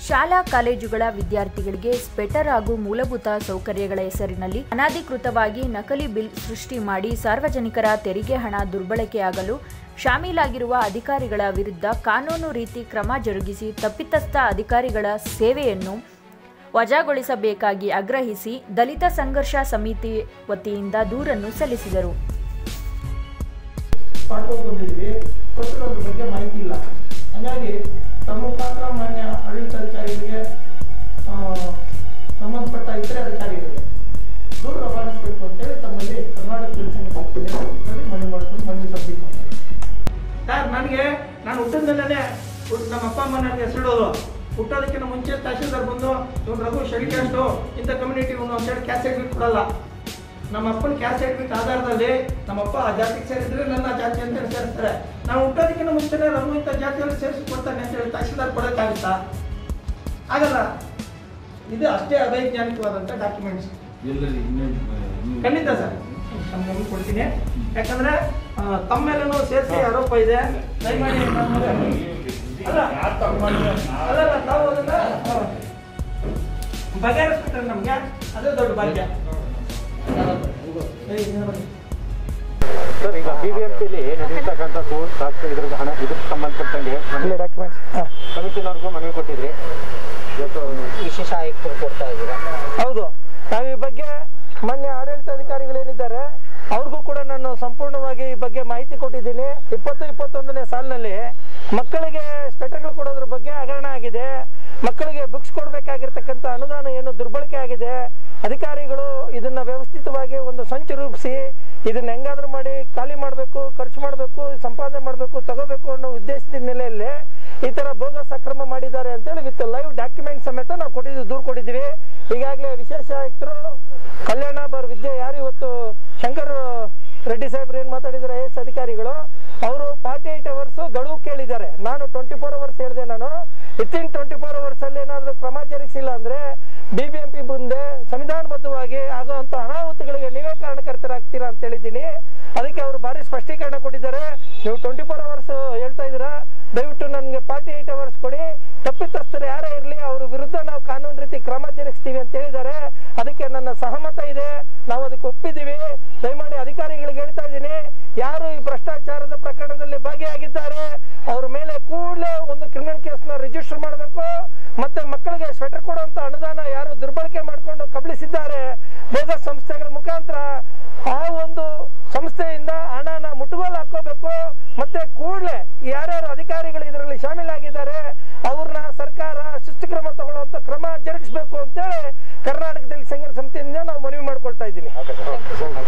ಶಾಲಾ ಕಾಲೇಜುಗಳ ವಿದ್ಯಾರ್ಥಿಗಳಿಗೆ ಸ್ವೆಟರ್ ಹಾಗೂ ಮೂಲಭೂತ ಸೌಕರ್ಯಗಳ ಹೆಸರಿನಲ್ಲಿ ಅನಧಿಕೃತವಾಗಿ ನಕಲಿ ಬಿಲ್ ಸೃಷ್ಟಿ ಮಾಡಿ ಸಾರ್ವಜನಿಕರ ತೆರಿಗೆ ಹಣ ದುರ್ಬಳಕೆಯಾಗಲು ಶಾಮೀಲಾಗಿರುವ ಅಧಿಕಾರಿಗಳ ವಿರುದ್ಧ ಕಾನೂನು ರೀತಿ ಕ್ರಮ ಜರುಗಿಸಿ ತಪ್ಪಿತಸ್ಥ ಅಧಿಕಾರಿಗಳ ಸೇವೆಯನ್ನು ವಜಾಗೊಳಿಸಬೇಕಾಗಿ ಆಗ್ರಹಿಸಿ ದಲಿತ ಸಂಘರ್ಷ ಸಮಿತಿ ವತಿಯಿಂದ ದೂರನ್ನು ಸಲ್ಲಿಸಿದರು ಮಾಡ್ಕೊಂಡು ಬಂದಿದ್ವಿ ಕೊಟ್ಟಿರೋದ್ರ ಬಗ್ಗೆ ಮಾಹಿತಿ ಇಲ್ಲ ಹಾಗಾಗಿ ತಮ್ಮ ಮುಖಾಂತರ ಮಾನ್ಯ ಆಡಳಿತಾಧಿಕಾರಿಗಳಿಗೆ ಆ, ಸಂಬಂಧಪಟ್ಟ ಇತರೆ ಅಧಿಕಾರಿಗಳಿಗೆ ದೂರ ರವಾನಿಸಬೇಕು ಅಂತೇಳಿ ತಮ್ಮಲ್ಲಿ ಕರ್ನಾಟಕ ಜನಸಂಘ ಪಕ್ಷದಲ್ಲಿ ಮನವಿ ಮಾಡ್ಕೊಂಡು ಮನವಿ ಸಬ್ಮಿಟ್ ಮಾಡ್ತಾರೆ ಸರ್ ನನಗೆ ನಾನು ಹುಟ್ಟಿದ್ಮೇಲೆ ನಮ್ಮ ಅಪ್ಪ ಅಮ್ಮ ನನಗೆ ಹೆಸರಿಡೋದು ಹುಟ್ಟೋದಕ್ಕಿಂತ ಮುಂಚೆ ತಹಶೀಲ್ದಾರ್ ಬಂದು ಇವ್ನು ರಘು ಶೆಡಿಕಾಸ್ಟು ಇಂಥ ಕಮ್ಯುನಿಟಿ ಇವನು ಅಂತೇಳಿ ಕ್ಯಾಸ್ಟ್ ಸರ್ಟಿಫಿಕೇಟ್ ಕೊಡಲ್ಲ ನಮ್ಮ ಅಪ್ಪನ ಕ್ಯಾಸ್ಟ್ ಸರ್ಟಿಫಿಕೇಟ್ ಆಧಾರದಲ್ಲಿ ನಮ್ಮಪ್ಪ ಆ ಜಾತಿಗೆ ಸೇರಿದ್ರೆ ನನ್ನ ಜಾತಿ ಅಂತ ಹೇಳಿ ಸೇರಿಸ್ತಾರೆ ನಾನು ಹುಟ್ಟೋದಕ್ಕಿಂತ ಮುಂಚೆನೇ ರಘು ಇಂಥ ಜಾತಿಯಲ್ಲಿ ಸೇರಿಸಿ ಕೊಡ್ತಾನೆ ಅಂತ ಹೇಳಿ ತಹಶೀಲ್ದಾರ್ ಕೊಡೋಕ್ಕಾಗುತ್ತಾ ಆಗಲ್ಲ ಇದು ಅಷ್ಟೇ ಅವೈಜ್ಞಾನಿಕವಾದಂಥ ಡಾಕ್ಯುಮೆಂಟ್ಸ್ ಎಲ್ಲರಿ ಇನ್ನೇನು ಖಂಡಿತ ಸರ್ ತಮ್ಗೆ ಕೊಡ್ತೀನಿ ಯಾಕಂದ್ರೆ ಆ, ತಮ್ಮ ಮೇಲೂ ಸೇರಿಸಿ ಆರೋಪ ಇದೆ ದಯಮಾಡಿ ನಮ್ಮಲ್ಲಿ- ಅಲ್ಲ ಅಲ್ಲಲ್ಲ ತಾವು ಅದನ್ನ ಆ, ಬಗೆಹರಿಸ್ಬಿಟ್ರೆ ನಮ್ಗೆ ಅದೇ ದೊಡ್ಡ ಭಾಗ್ಯ ಏ, ಇನ್ನೇನು ಬನ್ನಿ. ಸರ್ ಈಗ ಬಿಬಿಎಂಪಿಲಿ ನಡೆಯತಕ್ಕಂಥ ಕೋರ್ಸ್ ಸಾಕ್ಷಿ ಇದ್ರ ಹಣ ಇದಕ್ಕೆ ಸಂಬಂಧಪಟ್ಟಂಗೆ ಕಮಿಟಿನವ್ರಿಗೂ ಮನವಿ ಕೊಟ್ಟಿದ್ರಿ ಇವತ್ತು ವಿಶೇಷ ಆಯುಕ್ತರು ಕೊಡ್ತಾ ಇದ್ದೀರಾ ಹೌದು ನಾವು ಈ ಬಗ್ಗೆ ಮಾನ್ಯ ಆಡಳಿತಾಧಿಕಾರಿಗಳೇನಿದ್ದಾರೆ ಅವ್ರಿಗೂ ಕೂಡ ನಾನು ಸಂಪೂರ್ಣವಾಗಿ ಈ ಬಗ್ಗೆ ಮಾಹಿತಿ ಕೊಟ್ಟಿದ್ದೀನಿ ಇಪ್ಪತ್ತು ಇಪ್ಪತ್ತೊಂದನೇ ಸಾಲಿನಲ್ಲಿ ಮಕ್ಕಳಿಗೆ ಸ್ವೆಟರ್ಗಳು ಕೊಡೋದ್ರ ಬಗ್ಗೆ ಹಗರಣ ಆಗಿದೆ ಮಕ್ಕಳಿಗೆ ಬುಕ್ಸ್ ಕೊಡಬೇಕಾಗಿರ್ತಕ್ಕಂಥ ಅನುದಾನ ಏನು ದುರ್ಬಳಕೆ ಆಗಿದೆ ಅಧಿಕಾರಿಗಳು ಇದನ್ನ ವ್ಯವಸ್ಥಿತವಾಗಿ ಒಂದು ಸಂಚು ರೂಪಿಸಿ ಇದನ್ನ ಹೆಂಗಾದ್ರೂ ಮಾಡಿ ಖಾಲಿ ಮಾಡಬೇಕು ಖರ್ಚು ಮಾಡಬೇಕು ಸಂಪಾದನೆ ಮಾಡಬೇಕು ತಗೋಬೇಕು ಅನ್ನೋ ಉದ್ದೇಶದ ಹಿನ್ನೆಲೆಯಲ್ಲಿ ಈ ಥರ ಬೋಗಸ್ ಅಕ್ರಮ ಮಾಡಿದ್ದಾರೆ ಅಂತೇಳಿ ವಿತ್ ಲೈವ್ ಡಾಕ್ಯುಮೆಂಟ್ ಸಮೇತ ನಾವು ಕೊಟ್ಟಿದ್ದೀವಿ ದೂರು ಕೊಟ್ಟಿದ್ದೀವಿ ಈಗಾಗಲೇ ವಿಶೇಷ ಆಯುಕ್ತರು ಕಲ್ಯಾಣ ಬರ್ ವಿದ್ಯೆ ಯಾರು ಇವತ್ತು ಶಂಕರ್ ರೆಡ್ಡಿ ಸಾಹೇಬ್ರು ಏನು ಮಾತಾಡಿದ್ದಾರೆ ಐ ಎಸ್ ಅಧಿಕಾರಿಗಳು ಅವರು ಫಾರ್ಟಿ ಏಯ್ಟ್ ಅವರ್ಸ್ ಗಡುವು ಕೇಳಿದ್ದಾರೆ ನಾನು ಟ್ವೆಂಟಿ ಫೋರ್ ಅವರ್ಸ್ ಹೇಳಿದೆ ನಾನು ವಿತಿನ್ ಟ್ವೆಂಟಿ ಫೋರ್ ಅವರ್ಸಲ್ಲಿ ಏನಾದರೂ ಕ್ರಮ ಜರುಗಿಸಿಲ್ಲ ಅಂದರೆ ಬಿ ಬಿ ಎಂ ಪಿ ಮುಂದೆ ಸಂವಿಧಾನಬದ್ಧವಾಗಿ ಆಗುವಂಥ ಅನಾಹುತಗಳಿಗೆ ನೀವೇ ಕಾರಣಕರ್ತರಾಗ್ತೀರಾ ಅಂತ ಹೇಳಿದ್ದೀನಿ ಅದಕ್ಕೆ ಅವರು ಭಾರಿ ಸ್ಪಷ್ಟೀಕರಣ ಕೊಟ್ಟಿದ್ದಾರೆ ನೀವು ಟ್ವೆಂಟಿ ಫೋರ್ ಅವರ್ಸ್ ಹೇಳ್ತಾ ಇದ್ದೀರಾ ದಯವಿಟ್ಟು ನನಗೆ ಫಾರ್ಟಿ ಏಯ್ಟ್ ಅವರ್ಸ್ ಕೊಡಿ ತಪ್ಪಿತಸ್ಥರು ಯಾರೇ ಇರಲಿ ಅವ್ರ ವಿರುದ್ಧ ನಾವು ಕಾನೂನು ರೀತಿ ಕ್ರಮ ಜರುಗಿಸ್ತೀವಿ ಅಂತ ಹೇಳಿದ್ದಾರೆ ಅದಕ್ಕೆ ನನ್ನ ಸಹಮತ ಇದೆ ನಾವು ಅದಕ್ಕೆ ಒಪ್ಪಿದ್ದೀವಿ ದಯಮಾಡಿ ಅಧಿಕಾರಿಗಳಿಗೆ ಹೇಳ್ತಾ ಇದ್ದೀನಿ ಯಾರು ಈ ಭ್ರಷ್ಟಾಚಾರದ ಪ್ರಕರಣದಲ್ಲಿ ಭಾಗಿಯಾಗಿದ್ದಾರೆ ಅವ್ರ ಮೇಲೆ ಕೂಡಲೇ ಒಂದು ಕ್ರಿಮಿನಲ್ ಕೇಸ್ನ ರಿಜಿಸ್ಟರ್ ಮಾಡಬೇಕು ಮತ್ತೆ ಮಕ್ಕಳಿಗೆ ಸ್ವೆಟರ್ ಕೊಡುವಂತ ಅನುದಾನ ಯಾರು ದುರ್ಬಳಕೆ ಮಾಡಿಕೊಂಡು ಕಬಳಿಸಿದ್ದಾರೆ ಬೋಗಸ್ ಸಂಸ್ಥೆಗಳ ಮುಖಾಂತರ ಆ ಒಂದು ಸಂಸ್ಥೆಯಿಂದ ಹಣನ ಮುಟ್ಟುಗೋಲು ಹಾಕೋಬೇಕು ಮತ್ತೆ ಕೂಡಲೇ ಯಾರ್ಯಾರು ಅಧಿಕಾರಿಗಳು ಇದರಲ್ಲಿ ಶಾಮೀಲಾಗಿದ್ದಾರೆ ಅವ್ರನ್ನ ಸರ್ಕಾರ ಶಿಸ್ತು ಕ್ರಮ ತಗೊಳ್ಳುವಂತ ಕ್ರಮ ಜರುಗಿಸಬೇಕು ಅಂತೇಳಿ ಕರ್ನಾಟಕದಲ್ಲಿ ಸಂಘ ಸಮಿತಿಯಿಂದ ನಾವು ಮನವಿ ಮಾಡ್ಕೊಳ್ತಾ ಇದ್ದೀನಿ ಓಕೆ ಸರ್